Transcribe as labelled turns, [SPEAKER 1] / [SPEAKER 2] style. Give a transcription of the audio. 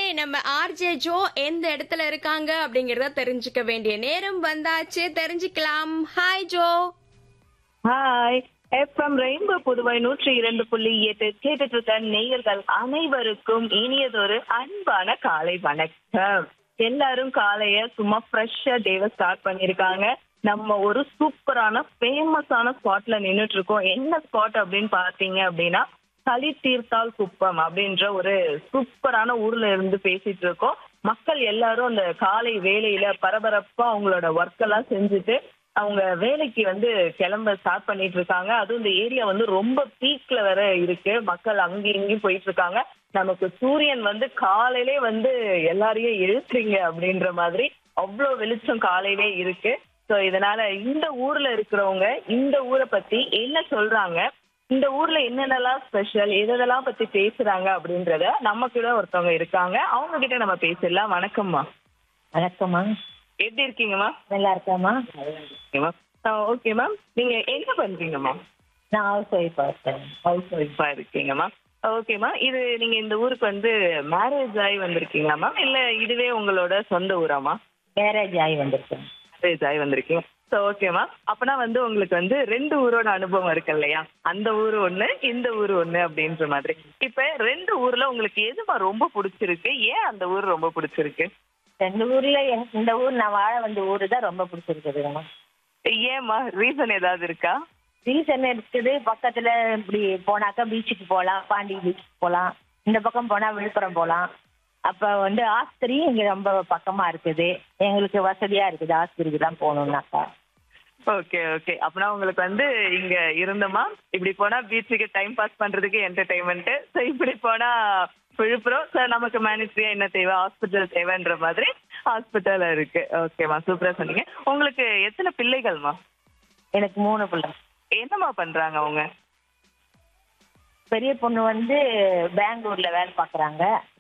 [SPEAKER 1] நம்ம RJ Joe எந்த இடத்துல இருக்காங்க அப்படிங்கறத தெரிஞ்சுக்க வேண்டிய நேரம் வந்தாச்சு தெரிஞ்சுக்கலாம் hi Joe
[SPEAKER 2] hi FM Rainbow Puduvai நூற்றி இரண்டு புள்ளி எட்டு கேட்டுட்டு இருக்க நேயர்கள் அனைவருக்கும் இனியதொரு அன்பான காலை வணக்கம் எல்லாரும் காலைய சும்மா ஃப்ரெஷ்ஷா டேவை ஸ்டார்ட் பண்ணிருக்காங்க நம்ம ஒரு சூப்பரான ஃபேமஸான ஸ்பாட்ல நின்னுட்டு இருக்கோம் என்ன ஸ்பாட் அப்படின்னு பாத்தீங்க அப்படின்னா களி தீர்த்தால் குப்பம் அப்படின்ற ஒரு சூப்பரான ஊர்ல இருந்து பேசிட்டு இருக்கோம் மக்கள் எல்லாரும் அந்த காலை வேலையில பரபரப்பா அவங்களோட ஒர்க் எல்லாம் செஞ்சுட்டு அவங்க வேலைக்கு வந்து கிளம்ப ஸ்டார்ட் பண்ணிட்டு இருக்காங்க அதுவும் இந்த ஏரியா வந்து ரொம்ப பீக்ல வேற இருக்கு மக்கள் அங்கேயும் இங்கேயும் போயிட்டு இருக்காங்க நமக்கு சூரியன் வந்து காலையிலே வந்து எல்லாரையும் எழுத்துறீங்க அப்படின்ற மாதிரி அவ்வளோ வெளிச்சம் காலையிலே இருக்கு ஸோ இதனால இந்த ஊர்ல இருக்கிறவங்க இந்த ஊரை பத்தி என்ன சொல்றாங்க இந்த ஊர்ல என்னென்னலாம் ஸ்பெஷல் எதெல்லாம் பத்தி பேசுறாங்க அப்படின்றத நம்ம கூட ஒருத்தவங்க இருக்காங்க அவங்க கிட்ட நம்ம பேசிடலாம் வணக்கம்மா
[SPEAKER 3] வணக்கம்மா
[SPEAKER 2] எப்படி இருக்கீங்கம்மா
[SPEAKER 3] நல்லா இருக்காம்மா
[SPEAKER 2] ஓகேம்மா ஓகே மேம் நீங்க என்ன பண்றீங்கம்மா
[SPEAKER 3] நான் ஹவுஸ் ஒய்ஃபாக இருக்கேன்
[SPEAKER 2] ஹவுஸ் ஒய்ஃபா இருக்கீங்கம்மா ஓகேம்மா இது நீங்க இந்த ஊருக்கு வந்து மேரேஜ் ஆகி வந்திருக்கீங்களா மேம் இல்ல இதுவே உங்களோட சொந்த ஊராமா
[SPEAKER 3] மேரேஜ் ஆகி வந்திருக்கேன்
[SPEAKER 2] மேரேஜ் ஆகி வந்திருக்கீங்க ஸோ ஓகேம்மா அப்பனா வந்து உங்களுக்கு வந்து ரெண்டு ஊரோட அனுபவம் இருக்கு இல்லையா அந்த ஊர் ஒண்ணு இந்த ஊர் ஒண்ணு அப்படின்ற மாதிரி இப்ப ரெண்டு ஊர்ல உங்களுக்கு எதுமா ரொம்ப பிடிச்சிருக்கு ஏன் அந்த ஊர் ரொம்ப பிடிச்சிருக்கு
[SPEAKER 3] ரெண்டு ஊர்ல எனக்கு இந்த ஊர் நான் வாழ வந்த ஊர் தான் ரொம்ப பிடிச்சிருக்குதுங்கம்மா
[SPEAKER 2] ஏம்மா ரீசன் ஏதாவது இருக்கா
[SPEAKER 3] ரீசன் இருக்குது பக்கத்துல இப்படி போனாக்கா பீச்சுக்கு போகலாம் பாண்டி பீச்சுக்கு போகலாம் இந்த பக்கம் போனா விழுப்புரம் போகலாம் அப்ப வந்து ஆஸ்பத்திரி இங்க ரொம்ப பக்கமா இருக்குது எங்களுக்கு வசதியா இருக்குது ஆஸ்பத்திரிக்கு தான் போகணும்னாக்கா
[SPEAKER 2] ஓகே ஓகே அப்பனா உங்களுக்கு வந்து இங்க இருந்தோமா இப்படி போனா பீச்சுக்கு டைம் பாஸ் பண்றதுக்கு என்டர்டைன்மெண்ட் ஸோ இப்படி போனா விழுப்புரம் சார் நமக்கு மேனேஜரியா என்ன தேவை ஹாஸ்பிட்டல் தேவைன்ற மாதிரி ஹாஸ்பிட்டல் இருக்கு ஓகேம்மா சூப்பரா சொன்னீங்க உங்களுக்கு எத்தனை பிள்ளைகள்மா
[SPEAKER 3] எனக்கு மூணு பிள்ளை
[SPEAKER 2] என்னம்மா பண்றாங்க அவங்க
[SPEAKER 3] பெரிய பொண்ணு வந்து பெங்களூர்ல வேலை பார்க்குறாங்க